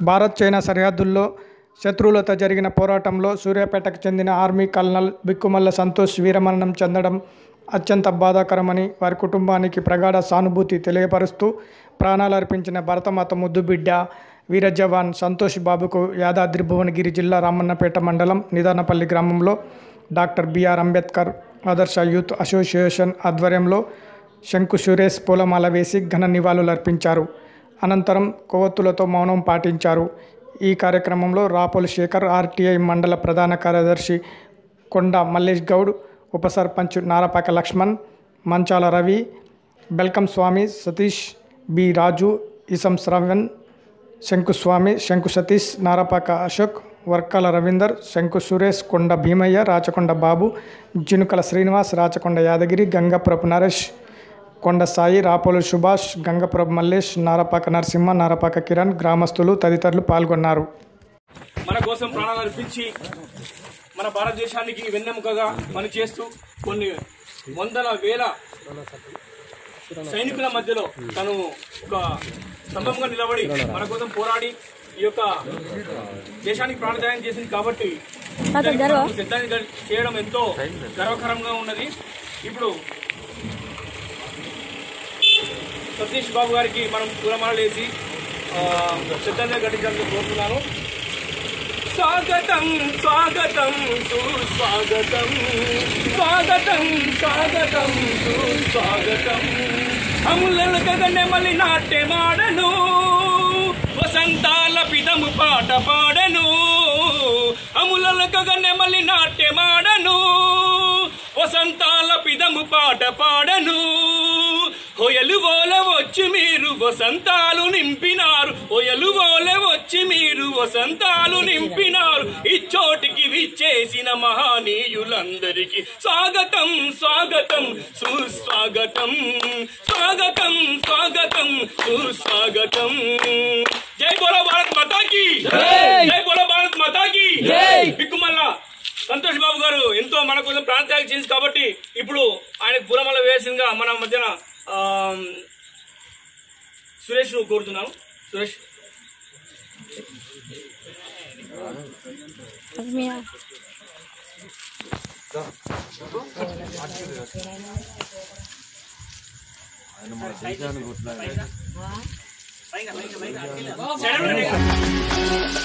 Bharat China సరిహద్దుల్లో శత్రువులతో జరిగిన పోరాటంలో సూర్యాపేటకు చెందిన ఆర్మీ కల్నల్ బిక్కుమల్ల సంతోష్ వీరమరణం చెందడం అత్యంత బాధాకరమని వారి కుటుంబానికి ప్రగాఢ సానుభూతి తెలియపరుస్తూ ప్రాణాలు అర్పించిన భరతమాత ముద్దు బిడ్డ వీర జవాన్ సంతోష్ బాబుకు యాదాద్రి భువనగిరి జిల్లా రామన్నపేట మండలం నిదానపల్లి గ్రామంలో డాక్టర్ బిఆర్ అంబేద్కర్ ఆదర్శ యూత్ అసోసియేషన్ ఆధ్వర్యంలో శంకు సురేష్ పూలమాల వేసి ఘన నివాళులర్పించారు అనంతరం కొవ్వొత్తులతో మౌనం పాటించారు ఈ కార్యక్రమంలో రాపోలు శేఖర్ ఆర్టీఐ మండల ప్రధాన కార్యదర్శి కొండ మల్లేష్ గౌడ్ ఉప సర్పంచ్ నారపాక లక్ష్మణ్ మంచాల రవి బెల్కం స్వామి సతీష్ బి రాజు ఇసం శ్రవణ్ శంకుస్వామి శంకు సతీష్ నారపాక అశోక్ వర్కాల రవీందర్ శంకు సురేష్ కొండ భీమయ్య రాచకొండ బాబు జినుకల శ్రీనివాస్ రాచకొండ యాదగిరి గంగప్రభు నరేష్ కొండ సాయి రాపోలు సుభాష్ గంగప్రభు మల్లేష్ నారపాక నరసింహ నారపాక కిరణ్ గ్రామస్తులు తదితరులు పాల్గొన్నారు మన కోసం ప్రాణాలు అర్పించి మన భారతదేశానికి వెన్నెముకగా పనిచేస్తూ కొన్ని వందల వేల సైనికుల మధ్యలో తను ఒక స్తంభంగా నిలబడి మన కోసం పోరాడి ఈ యొక్క దేశానికి ప్రాణదాయం చేసింది కాబట్టి దానికి మనం శ్రద్ధాంజలి గ- చేయడం ఎంతో గర్వకరంగా ఉన్నది ఇప్పుడు సతీష్ బాబు గారికి మనం పూలమాలలు వేసి ఆ, శ్రద్ధాంజలి ఘటించాలని కోరుతున్నాను స్వాగతం స్వాగతం సుస్వాగతం స్వాగతం స్వాగతం సుస్వాగతం అములలు గగనెమలి నాట్య మాడను వసంతాల పిదము పాట పాడను అములల గగనెమలి నాట్య మాడను వసంతాల పిదము పాట పాడను హొయలు ఓల వచ్చి మీరు వసంతాలు నింపినారు హొయలు ఓల వచ్చి మీరు వసంతాలు నింపినారు ఇచ్చోటికి విచ్చేసిన మహానీయులందరికీ స్వాగతం స్వాగతం సుస్వాగతం స్వాగతం స్వాగతం సుస్వాగతం జై బోలో భారత్ మాతాకి జై బోలో భారత్ మాతాకి బిక్కుమల్ల సంతోష్ బాబు గారు ఎంతో మన కోసం ప్రాంతానికి చేసి కాబట్టి ఇప్పుడు ఆయన పూలమల్ల వేసిందిగా మన మధ్యన ఆ, సురేష్ కోరుతున్నాను సురేష్ సైడ్